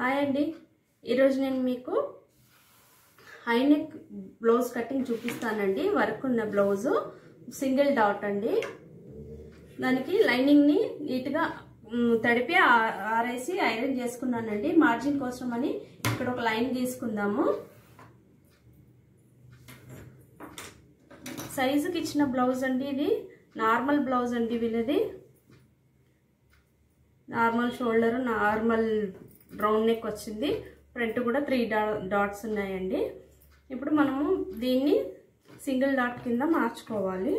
Hi అండి ఈరోజు నేను మీకు హై నెక్ బ్లౌజ్ కటింగ్ చూపిస్తానండి వర్క్ ఉన్న బ్లౌజు సింగిల్ డాట్ అండి దానికి లైనింగ్ని నీట్గా మ్, తడిపి ఆ- ఆరేసి ఐరన్ చేసుకున్నానండి మార్జిన్ కోసం అని ఇక్కడ ఒక లైన్ తీసుకుందాము సైజుకి ఇచ్చిన బ్లౌజ్ అండి ఇది నార్మల్ బ్లౌజ్ అండి వీళ్ళది normal shoulder normal round neck వచ్చింది ఫ్రంట్ కూడా త్రీ డా డాట్స్ ఉన్నాయండి ఇప్పుడు మనము దీన్ని సింగిల్ డాట్ కింద మార్చుకోవాలి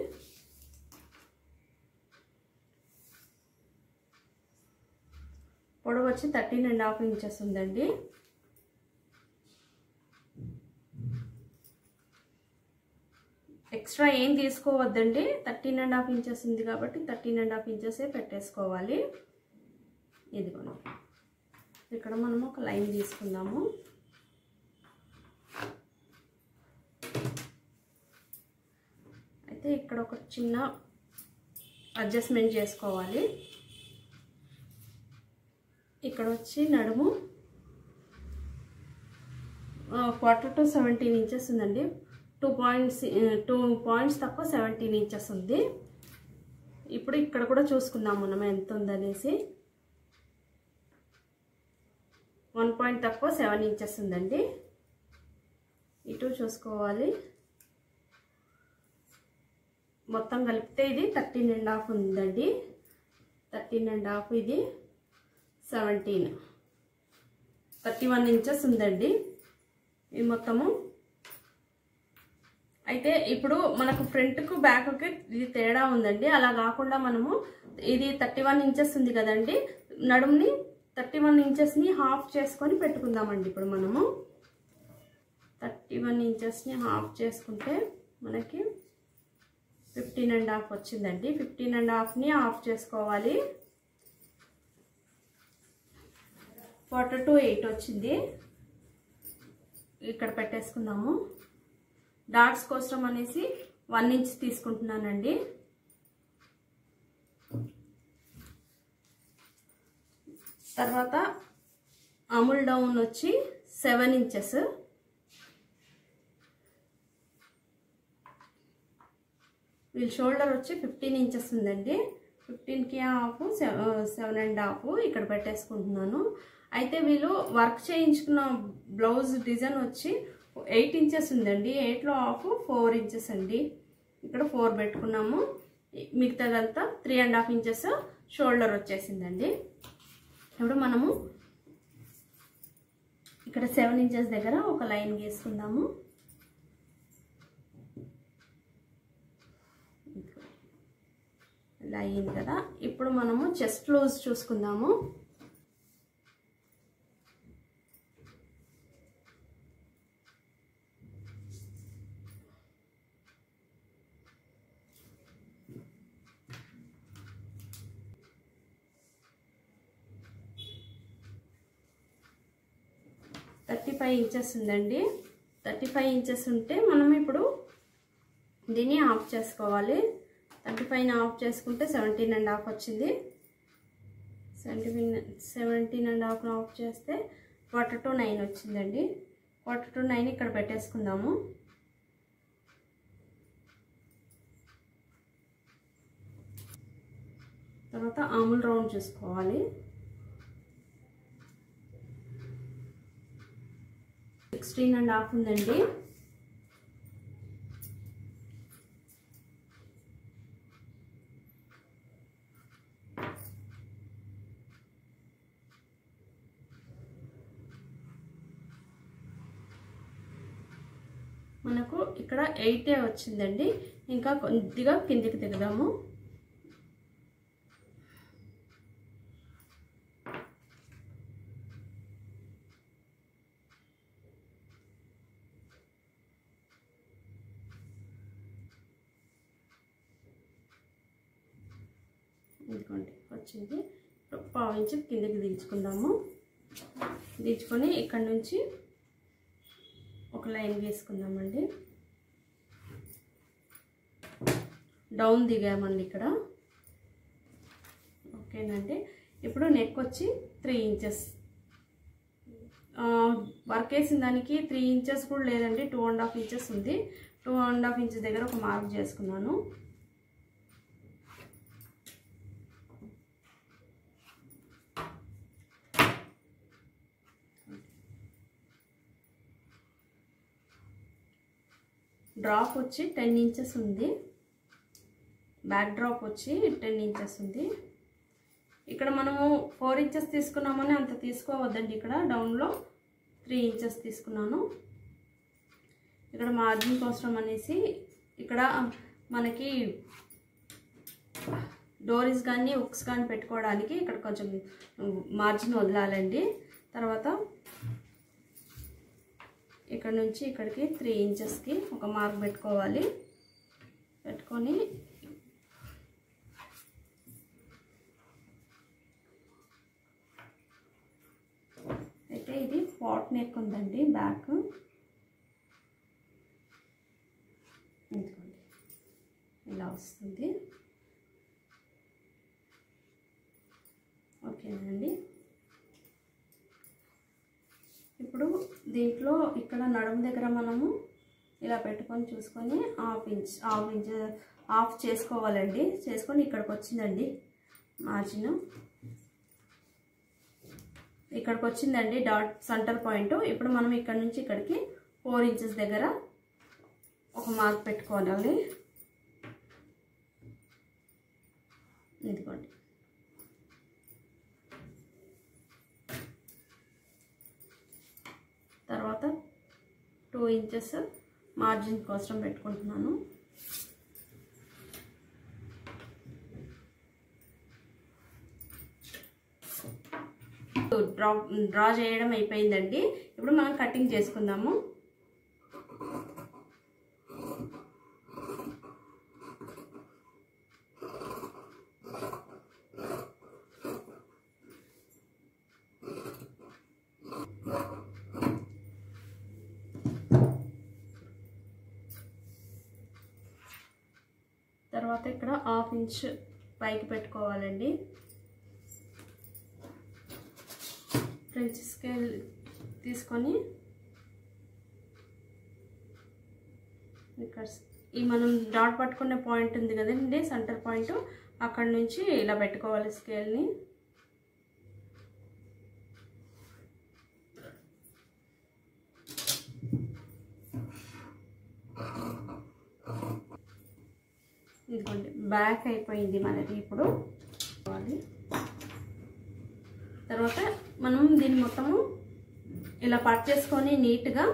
పొడవు వచ్చి థర్టీన్ అండ్ హాఫ్ ఇంచెస్ ఉందండి ఎక్స్ట్రా ఏం తీసుకోవద్దండి థర్టీన్ అండ్ హాఫ్ ఇంచెస్ ఉంది కాబట్టి థర్టీన్ అండ్ హాఫ్ ఇంచెసే పెట్టేసుకోవాలి ఇదిగోండి ఇక్కడ మనం ఒక లైన్ తీసుకుందాము అయితే ఇక్కడ ఒక చిన్న అడ్జస్ట్మెంట్ చేసుకోవాలి ఇక్కడ వచ్చి నడుము క్వార్టర్ టు సెవెంటీన్ ఇంచెస్ ఉందండి టూ పాయింట్స్ టూ పాయింట్స్ తక్కువ సెవెంటీన్ ఇంచెస్ ఉంది ఇప్పుడు ఇక్కడ కూడా చూసుకుందాం మనం ఎంత ఉందనేసి వన్ పాయింట్ తక్కువ సెవెన్ ఇంచెస్ ఉందండి ఇటు చూసుకోవాలి మొత్తం కలిపితే ఇది థర్టీన్ అండ్ హాఫ్ ఉందండి థర్టీన్ అండ్ హాఫ్ ఇది సెవెంటీన్ థర్టీ వన్ ఇంచెస్ ఉందండి ఇది మొత్తము అయితే ఇప్పుడు మనకు ఫ్రంట్కు బ్యాక్కి ఇది తేడా ఉందండి అలా కాకుండా మనము ఇది థర్టీ వన్ ఇంచెస్ ఉంది కదండి నడుముని థర్టీ వన్ ఇంచెస్ని హాఫ్ చేసుకొని పెట్టుకుందామండి ఇప్పుడు మనము థర్టీ వన్ ఇంచెస్ని హాఫ్ చేసుకుంటే మనకి ఫిఫ్టీన్ అండ్ హాఫ్ వచ్చిందండి ఫిఫ్టీన్ అండ్ హాఫ్ని హాఫ్ చేసుకోవాలి క్వార్టర్ టు ఎయిట్ వచ్చింది ఇక్కడ పెట్టేసుకుందాము డాట్స్ కోసం అనేసి వన్ ఇంచ్ తీసుకుంటున్నానండి తర్వాత అముల్ డౌన్ వచ్చి సెవెన్ ఇంచెస్ వీళ్ళ షోల్డర్ వచ్చి ఫిఫ్టీన్ ఇంచెస్ ఉందండి ఫిఫ్టీన్కి హాఫ్ సెవెన్ అండ్ హాఫ్ ఇక్కడ పెట్టేసుకుంటున్నాను అయితే వీళ్ళు వర్క్ చేయించుకున్న బ్లౌజ్ డిజైన్ వచ్చి ఎయిట్ ఇంచెస్ ఉందండి ఎయిట్లో హాఫ్ ఫోర్ ఇంచెస్ అండి ఇక్కడ ఫోర్ పెట్టుకున్నాము మిగతాదంతా three and half inches shoulder వచ్చేసిందండి ఇప్పుడు మనము ఇక్కడ సెవెన్ ఇంచెస్ దగ్గర ఒక లైన్ గీసుకుందాము ఇలా అయింది కదా ఇప్పుడు మనము చెస్ట్ లూజ్ చూసుకుందాము థర్టీ ఫైవ్ ఇంచెస్ ఉందండి థర్టీ ఫైవ్ ఇంచెస్ ఉంటే మనం ఇప్పుడు దీన్ని ఆఫ్ చేసుకోవాలి థర్టీ ఫైవ్ ఆఫ్ చేసుకుంటే సెవెంటీన్ అండ్ హాఫ్ వచ్చింది seventeen seventeen and half half చేస్తే క్వార్టర్ టు నైన్ వచ్చిందండి క్వార్టర్ టు నైన్ ఇక్కడ పెట్టేసుకుందాము తర్వాత ఆముల్ రౌండ్ చూసుకోవాలి సిక్స్టీన్ అండ్ హాఫ్ ఉందండి మనకు ఇక్కడ ఎయిటే వచ్చిందండి ఇంకా కొద్దిగా కిందికి దిగుదాము ఇదిగోండి వచ్చింది పావు ఇంచు కిందకి దించుకుందాము దించుకొని ఇక్కడ నుంచి ఒక లైన్ గీసుకుందామండి డౌన్ దిగామండి ఇక్కడ ఓకేనండి ఇప్పుడు నెక్ వచ్చి త్రీ ఇంచెస్ వర్క్ వేసిన దానికి త్రీ ఇంచెస్ కూడా లేదండి టూ అండ్ హాఫ్ ఇంచెస్ ఉంది టూ అండ్ హాఫ్ ఇంచెస్ దగ్గర ఒక మార్క్ చేసుకున్నాను డ్రాప్ వచ్చి టెన్ ఇంచెస్ ఉంది బ్యాక్ డ్రాప్ వచ్చి టెన్ ఇంచెస్ ఉంది ఇక్కడ మనము ఫోర్ ఇంచెస్ తీసుకున్నామని అంత తీసుకోవద్దండి ఇక్కడ డౌన్లో త్రీ ఇంచెస్ తీసుకున్నాను ఇక్కడ మార్జిన్ కోసం అనేసి ఇక్కడ మనకి డోరీస్ కానీ ఉక్స్ కానీ పెట్టుకోవడానికి ఇక్కడ కొంచెం మార్జిన్ వదలాలండి తర్వాత ఇక్కడ నుంచి ఇక్కడికి త్రీ ఇంచెస్కి ఒక మార్క్ పెట్టుకోవాలి పెట్టుకొని అయితే ఇది పాట్ నెక్ ఉందండి బ్యాక్ ఇదిగోండి ఇలా వస్తుంది ఓకేనండి ఇప్పుడు దీంట్లో ఇక్కడ నడుము దగ్గర మనము ఇలా పెట్టుకొని చూసుకొని half inch half inch half చేసుకోవాలండి చేసుకొని ఇక్కడికి వచ్చిందండి మార్జిన్ ఇక్కడికి వచ్చిందండి డాట్ సెంటర్ పాయింట్ ఇప్పుడు మనం ఇక్కడ నుంచి ఇక్కడికి ఫోర్ ఇంచెస్ దగ్గర ఒక మార్క్ పెట్టుకోవాలి ఇదిగోండి తర్వాత టూ ఇంచెస్ మార్జిన్ కోసం పెట్టుకుంటున్నాను డ్రా డ్రా చేయడం అయిపోయిందండి ఇప్పుడు మనం కటింగ్ చేసుకుందాము తర్వాత ఇక్కడ హాఫ్ ఇంచ్ పైకి పెట్టుకోవాలండి ఫ్రెంచ్ స్కేల్ తీసుకొని ఇక్కడ ఈ మనం డాట్ పట్టుకునే పాయింట్ ఉంది కదండి సెంటర్ పాయింట్ అక్కడ నుంచి ఇలా పెట్టుకోవాలి స్కేల్ని ఇదిగోండి బ్యాక్ అయిపోయింది మనది ఇప్పుడు తర్వాత మనం దీన్ని మొత్తము ఇలా పట్ చేసుకొని నీట్గా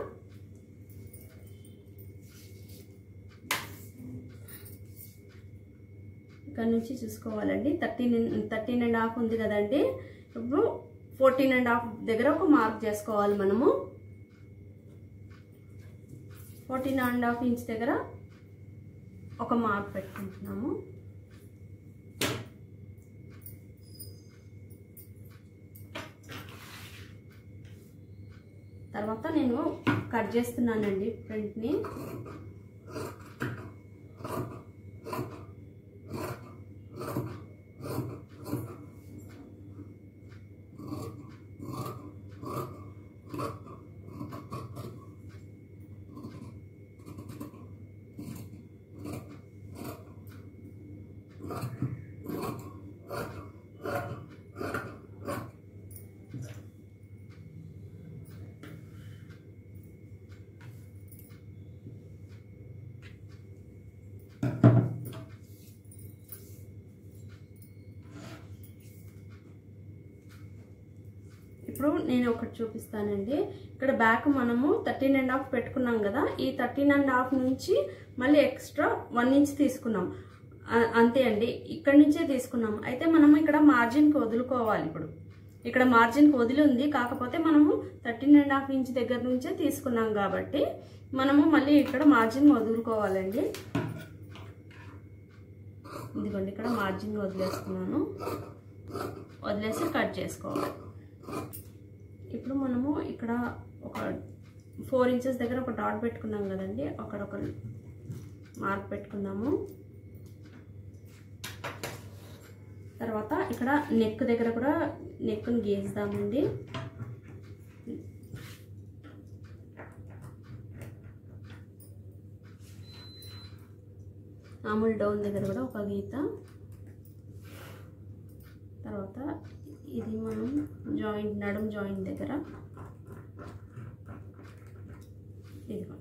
ఇక్కడ నుంచి చూసుకోవాలండి థర్టీన్ థర్టీన్ అండ్ హాఫ్ ఉంది కదండి ఇప్పుడు ఫోర్టీన్ అండ్ హాఫ్ దగ్గర ఒక మార్క్ చేసుకోవాలి మనము ఫోర్టీన్ అండ్ హాఫ్ ఇంచ్ దగ్గర ఒక మార్క్ పెట్టుకుంటున్నాము తర్వాత నేను కట్ చేస్తున్నానండి ప్రింట్ని ఇప్పుడు నేను ఒకటి చూపిస్తానండి ఇక్కడ బ్యాక్ మనము థర్టీన్ అండ్ హాఫ్ పెట్టుకున్నాం కదా ఈ థర్టీన్ అండ్ హాఫ్ నుంచి మళ్ళీ ఎక్స్ట్రా వన్ ఇంచ్ తీసుకున్నాం ఆ- అంతే అండి ఇక్కడ నుంచే తీసుకున్నాం అయితే మనం ఇక్కడ మార్జిన్కి వదులుకోవాలి ఇప్పుడు ఇక్కడ మార్జిన్కి వదిలి ఉంది కాకపోతే మనము థర్టీన్ అండ్ హాఫ్ ఇంచ్ దగ్గర నుంచే తీసుకున్నాం కాబట్టి మనము మళ్ళీ ఇక్కడ మార్జిన్ వదులుకోవాలండి ఇదిగోండి ఇక్కడ మార్జిన్ వదిలేస్తున్నాను వదిలేసి కట్ చేసుకోవాలి ఇప్పుడు మనము ఇక్కడ ఒక ఫోర్ ఇంచెస్ దగ్గర ఒక డాట్ పెట్టుకున్నాం కదండి అక్కడ ఒక మార్క్ పెట్టుకుందాము తర్వాత ఇక్కడ నెక్ దగ్గర కూడా నెక్ని గీస్తామండి మామూలు డౌన్ దగ్గర కూడా ఒక గీత తర్వాత ఇది మనం జాయింట్ నడుం జాయింట్ దగ్గర ఇదిగోండి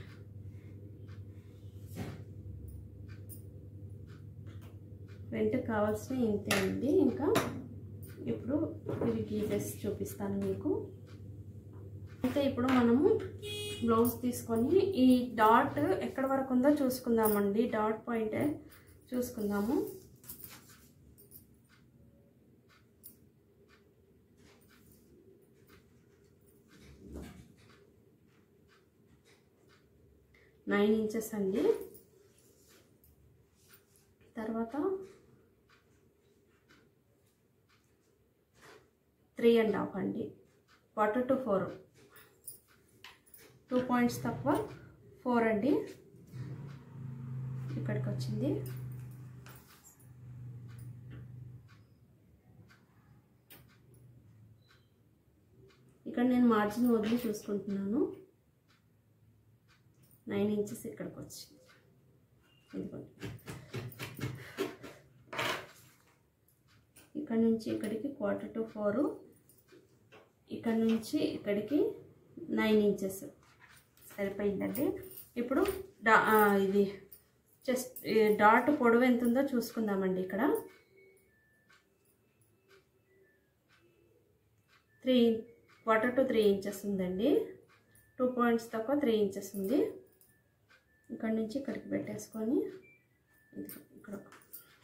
ఫ్రంట్కి కావాల్సిన ఇంతే అండి ఇంకా ఇప్పుడు ఇవి గీసేసి చూపిస్తాను మీకు అయితే ఇప్పుడు మనము బ్లౌజ్ తీసుకొని ఈ డాట్ ఎక్కడ వరకు ఉందో చూసుకుందామండి డాట్ పాయింట్ చూసుకుందాము నైన్ ఇంచెస్ అండి తర్వాత త్రీ అండ్ హాఫ్ అండి quarter to four two points తక్కువ ఫోర్ అండి ఇక్కడికి వచ్చింది ఇక్కడ నేను మార్జిన్ వదిలి చూసుకుంటున్నాను నైన్ ఇంచెస్ ఇక్కడికి వచ్చింది ఇదిగోండి ఇక్కడ నుంచి ఇక్కడికి క్వార్టర్ టు ఫోరు ఇక్కడ నుంచి ఇక్కడికి నైన్ ఇంచెస్ సరిపోయిందండి ఇప్పుడు డా ఆ, ఇది జస్ట్ డాట్ పొడవు ఎంత ఉందో చూసుకుందామండి ఇక్కడ three quarter to three inches ఉందండి టూ పాయింట్స్ తక్కువ త్రీ ఇంచెస్ ఉంది ఇక్కడ నుంచి ఇక్కడికి పెట్టేసుకొని ఇది ఇక్కడ ఒక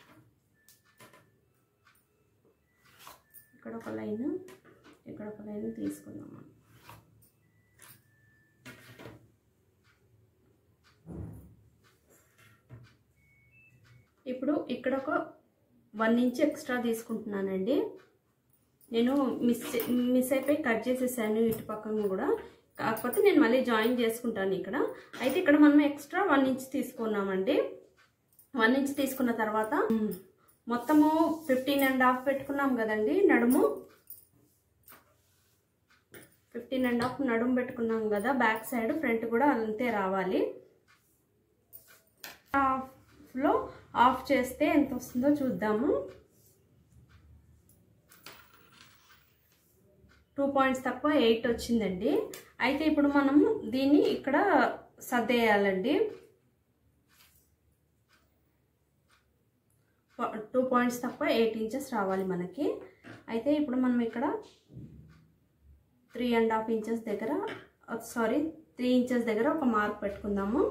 ఇక్కడ ఒక లైన్ ఇక్కడ ఒక లైన్ తీసుకుందాం మనం. ఇప్పుడు ఇక్కడ ఒక వన్ ఇంచ్ ఎక్స్ట్రా తీసుకుంటున్నానండి నేను మిస్ మిస్ అయిపోయి కట్ చేసేసాను ఇటు పక్కన కూడా కాకపోతే నేను మళ్ళీ జాయిన్ చేసుకుంటాను ఇక్కడ అయితే ఇక్కడ మనం ఎక్స్ట్రా వన్ ఇంచ్ తీసుకున్నామండి వన్ ఇంచ్ తీసుకున్న తర్వాత మ్, మొత్తము ఫిఫ్టీన్ అండ్ హాఫ్ పెట్టుకున్నాం కదండి నడుము ఫిఫ్టీన్ అండ్ హాఫ్ నడుము పెట్టుకున్నాం కదా బ్యాక్ సైడ్ ఫ్రంట్ కూడా అంతే రావాలి హాఫ్లో ఆఫ్ చేస్తే ఎంత వస్తుందో చూద్దాము టూ పాయింట్స్ తక్కువ ఎయిట్ వచ్చిందండి అయితే ఇప్పుడు మనం దీన్ని ఇక్కడ సర్దేయాలండి టూ పాయింట్స్ తక్కువ ఎయిట్ ఇంచెస్ రావాలి మనకి అయితే ఇప్పుడు మనం ఇక్కడ త్రీ అండ్ హాఫ్ ఇంచెస్ దగ్గర సారీ త్రీ ఇంచెస్ దగ్గర ఒక మార్క్ పెట్టుకుందాము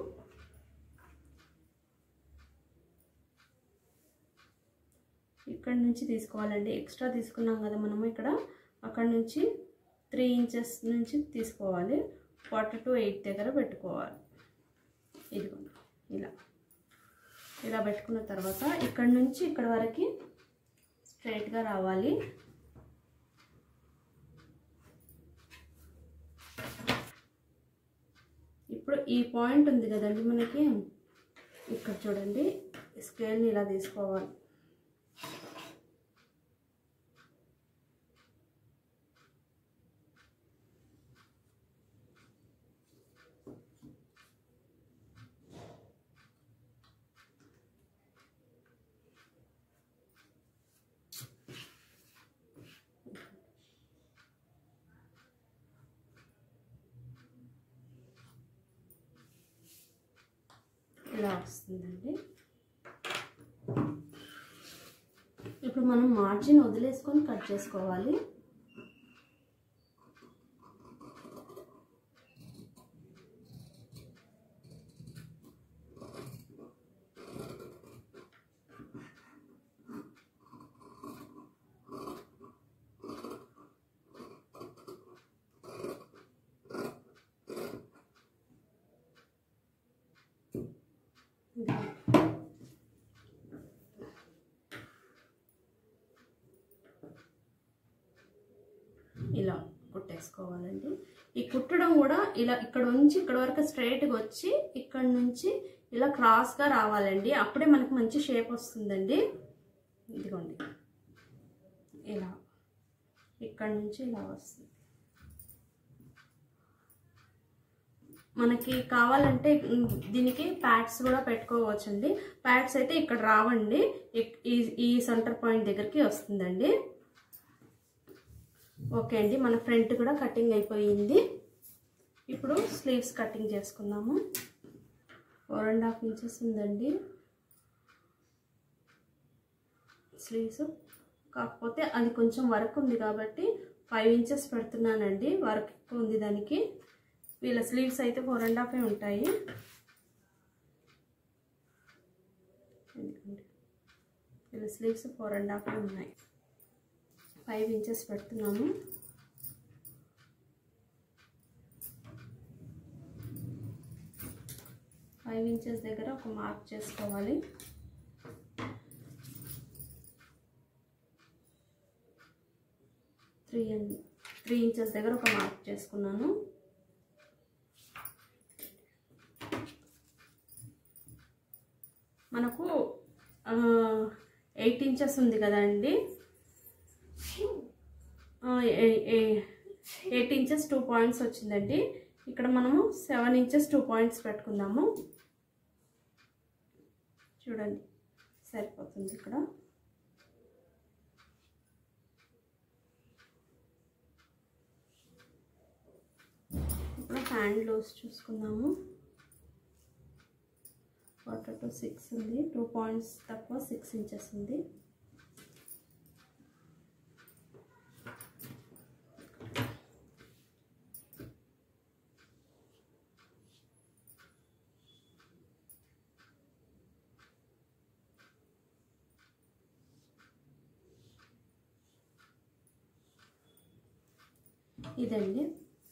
ఇక్కడ నుంచి తీసుకోవాలండి ఎక్స్ట్రా తీసుకున్నాం కదా మనము ఇక్కడ అక్కడ నుంచి త్రీ ఇంచెస్ నుంచి తీసుకోవాలి క్వార్టర్ టు ఎయిట్ దగ్గర పెట్టుకోవాలి ఇదిగోండి ఇలా ఇలా పెట్టుకున్న తర్వాత ఇక్కడ నుంచి ఇక్కడ వరకు స్ట్రైట్గా రావాలి ఇప్పుడు ఈ పాయింట్ ఉంది కదండి మనకి ఇక్కడ చూడండి స్కేల్ని ఇలా తీసుకోవాలి ఇలా వస్తుందండి ఇప్పుడు మనం మార్జిన్ వదిలేసుకొని కట్ చేసుకోవాలి ఇలా కుట్టేసుకోవాలండి ఈ కుట్టడం కూడా ఇలా ఇక్కడ నుంచి ఇక్కడ వరకు స్ట్రైట్గా వచ్చి ఇక్కడ నుంచి ఇలా క్రాస్గా రావాలండి అప్పుడే మనకి మంచి షేప్ వస్తుందండి ఇదిగోండి ఇలా ఇక్కడ నుంచి ఇలా వస్తుంది మనకి కావాలంటే ఉమ్, దీనికి ప్యాడ్స్ కూడా పెట్టుకోవచ్చండి ప్యాడ్స్ అయితే ఇక్కడ రావండి ఇక్- ఈ ఈ సెంటర్ పాయింట్ దగ్గరికి వస్తుందండి ఓకే అండి మన ఫ్రంట్ కూడా కటింగ్ అయిపోయింది ఇప్పుడు స్లీవ్స్ కటింగ్ చేసుకుందాము ఫోర్ అండ్ హాఫ్ ఇంచెస్ ఉందండి స్లీవ్స్ కాకపోతే అది కొంచెం వర్క్ ఉంది కాబట్టి ఫైవ్ ఇంచెస్ పెడుతున్నానండి వర్క్ ఎక్కువ ఉంది దానికి వీళ్ళ స్లీవ్స్ అయితే ఫోర్ అండ్ హాఫే ఉంటాయి ఎందుకంటే వీళ్ళ స్లీవ్స్ ఫోర్ అండ్ హాఫే ఉన్నాయి ఫైవ్ ఇంచెస్ పెడుతున్నాము ఫైవ్ ఇంచెస్ దగ్గర ఒక మార్క్ చేసుకోవాలి త్రీ త్రీ ఇంచెస్ దగ్గర ఒక మార్క్ చేసుకున్నాను మనకు ఎయిట్ ఇంచెస్ ఉంది కదండి ఎయిట్ ఇంచెస్ టూ పాయింట్స్ వచ్చిందండి ఇక్కడ మనము సెవెన్ ఇంచెస్ టూ పాయింట్స్ పెట్టుకుందాము చూడండి సరిపోతుంది ఇక్కడ ఇప్పుడు హ్యాండ్ లూస్ చూసుకుందాము క్వార్టర్ టు సిక్స్ ఉంది టూ పాయింట్స్ తక్కువ సిక్స్ ఇంచెస్ ఉంది ఇదండి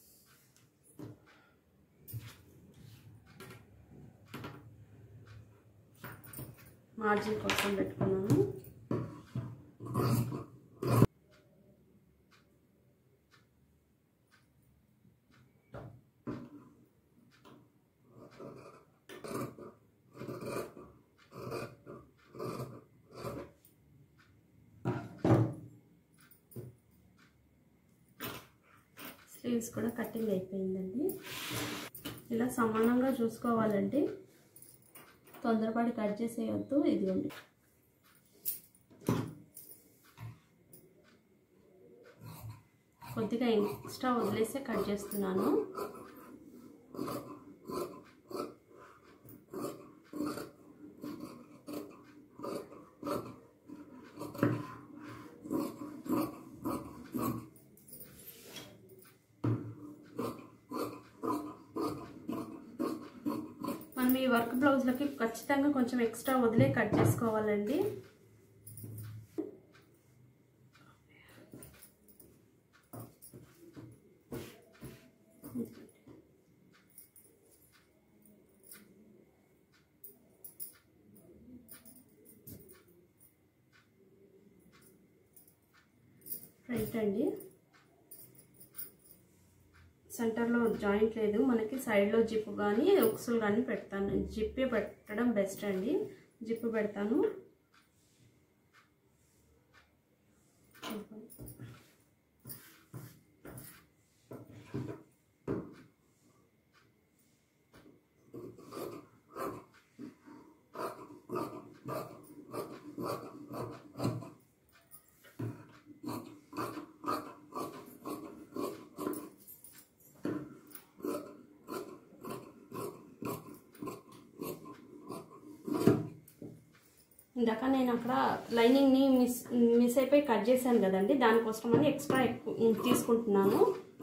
మార్జిన్ కోసం పెట్టుకున్నాను స్లీవ్స్ కూడా కటింగ్ అయిపోయిందండి ఇలా సమానంగా చూసుకోవాలండి తొందరపడి కట్ చేసేయొద్దు ఇదిగోండి కొద్దిగా ఎక్స్ట్రా వదిలేసే కట్ చేస్తున్నాను మనం ఈ వర్క్ బ్లౌజ్లకి ఖచ్చితంగా కొంచెం ఎక్స్ట్రా వదిలే కట్ చేసుకోవాలండి ఫ్రంట్ అండి సెంటర్లో జాయింట్ లేదు మనకి సైడ్లో జిప్ కానీ ఉక్సులు కానీ పెడతాను జిప్పే పెట్టడం బెస్ట్ అండి జిప్ పెడతాను ఇందాక నేను అక్కడ లైనింగ్ని మిస్ మిస్ అయిపోయి కట్ చేశాను కదండి దానికోసమని ఎక్స్ట్రా ఎక్కువ తీసుకుంటున్నాను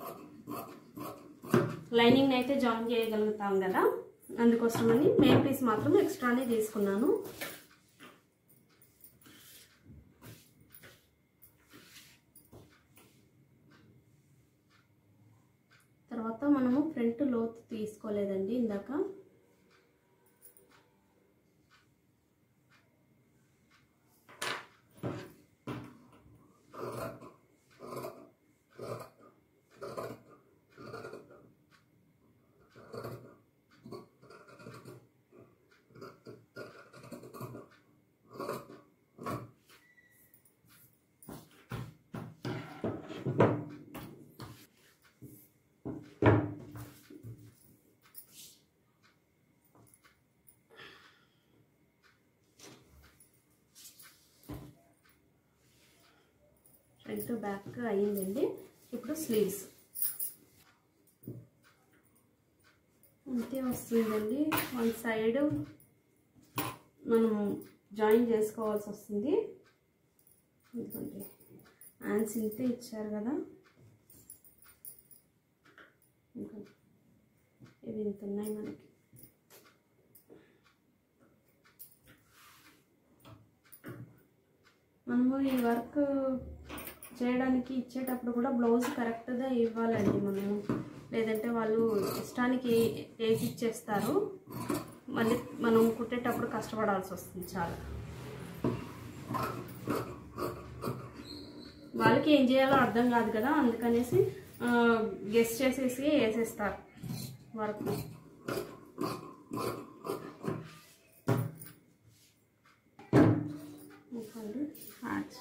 లైనింగ్ అయితే జాయిన్ చేయగలుగుతాం కదా అందుకోసమని మెయిన్ పీస్ మాత్రం ఎక్స్ట్రానే తీసుకున్నాను తర్వాత మనము ఫ్రంట్ లోతు తీసుకోలేదండి ఇందాక ఫ్రంట్ బ్యాక్ అయ్యిందండి ఇప్పుడు స్లీవ్స్ అంతే వస్తుందండి వన్ సైడ్ మనం జాయిన్ చేసుకోవాల్సి వస్తుంది ఇదిగోండి హ్యాండ్స్ ఇంతే ఇచ్చారు కదా ఇదిగోండి. ఇవి ఇంత ఉన్నాయి మనకి మనము ఈ వర్క్ చేయడానికి ఇచ్చేటప్పుడు కూడా బ్లౌజ్ కరెక్ట్గా ఇవ్వాలండి మనము లేదంటే వాళ్ళు ఇష్టానికి ఏ- వేసి ఇచ్చేస్తారు మళ్ళీ మనం కుట్టేటప్పుడు కష్టపడాల్సి వస్తుంది చాలా వాళ్ళకి ఏం చేయాలో అర్థం కాదు కదా అందుకనేసి గెస్ట్ చేసేసి వేసేస్తారు వర్క్ హ్యాట్స్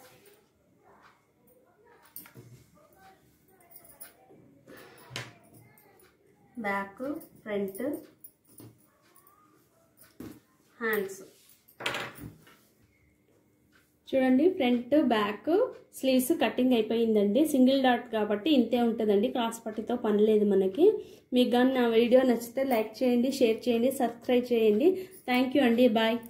బ్యాక్ ఫ్రంట్ హ్యాండ్స్ చూడండి ఫ్రంట్ బ్యాక్ స్లీవ్స్ కటింగ్ అయిపోయిందండి సింగిల్ డాట్ కాబట్టి ఇంతే ఉంటుందండి క్రాస్ పట్టితో పని లేదు మనకి మీకు కానీ నా వీడియో నచ్చితే లైక్ చేయండి షేర్ చేయండి సబ్స్క్రైబ్ చేయండి థ్యాంక్ యూ అండి బాయ్